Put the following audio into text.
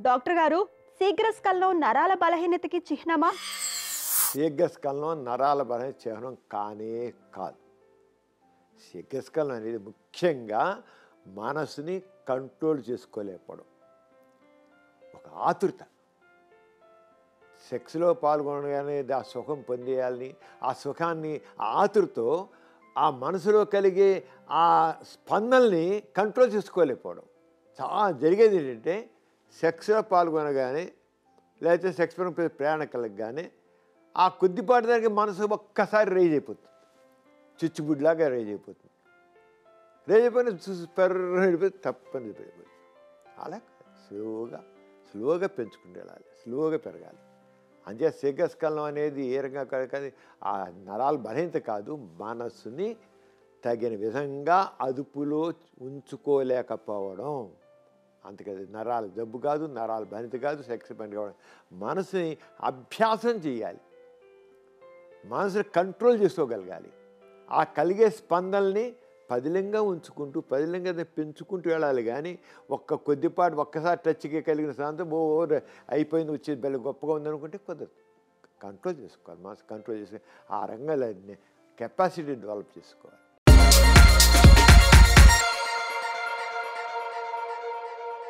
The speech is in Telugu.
డాక్టర్ గారు శీఘ్రస్కలనం నరాల బలహీనతకి చిహ్నమా శీఘ్రస్కలనం నరాల బలహీన చిహ్నం కానే కాదు శీఘ్రస్కలనం అనేది ముఖ్యంగా మనసుని కంట్రోల్ చేసుకోలేకపోవడం ఒక ఆతురత సెక్స్లో పాల్గొనగానే ఆ సుఖం పొందేయాలని ఆ సుఖాన్ని ఆ ఆతురతో ఆ మనసులో కలిగే ఆ స్పందనల్ని కంట్రోల్ చేసుకోలేకపోవడం చాలా జరిగేది ఏంటంటే సెక్స్లో పాల్గొనగానే లేకపోతే సెక్స్ పరంగా ప్రయాణికులకు కానీ ఆ కొద్దిపాటి దానికి మనసు ఒక్కసారి రేజ్ అయిపోతుంది చిచ్చుబుడ్లాగా రేజ్ అయిపోతుంది రేజ్ అయిపోయిన చూసి పెర్ర వెళ్ళిపోయి తప్పని పడిపోతుంది అలా స్లోగా స్లోగా పెంచుకుంటూ వెళ్ళాలి స్లోగా పెరగాలి అంతే శీఘ్రస్కలనం అనేది ఏ రకంగా కాదు కానీ ఆ నరాల బలహీనత కాదు మనస్సుని తగిన విధంగా అదుపులో ఉంచుకోలేకపోవడం అంతకది నరాల జబ్బు కాదు నరాల బలహీనత కాదు సెక్స్ పని కావడం మనసుని అభ్యాసం చేయాలి మనసుని కంట్రోల్ చేసుకోగలగాలి ఆ కలిగే స్పందనల్ని పదిలంగా ఉంచుకుంటూ పదిలంగా దాన్ని పెంచుకుంటూ వెళ్ళాలి కానీ ఒక్క కొద్దిపాటు ఒక్కసారి టచ్కి కలిగిన సాంతం ఓ ఓ ర- అయిపోయింది వచ్చేది బెల్ల గొప్పగా ఉందనుకుంటే కుదరదు కంట్రోల్ చేసుకోవాలి మనసు కంట్రోల్ చేసుకోవాలి ఆ రంగంలో కెపాసిటీ డెవలప్ చేసుకోవాలి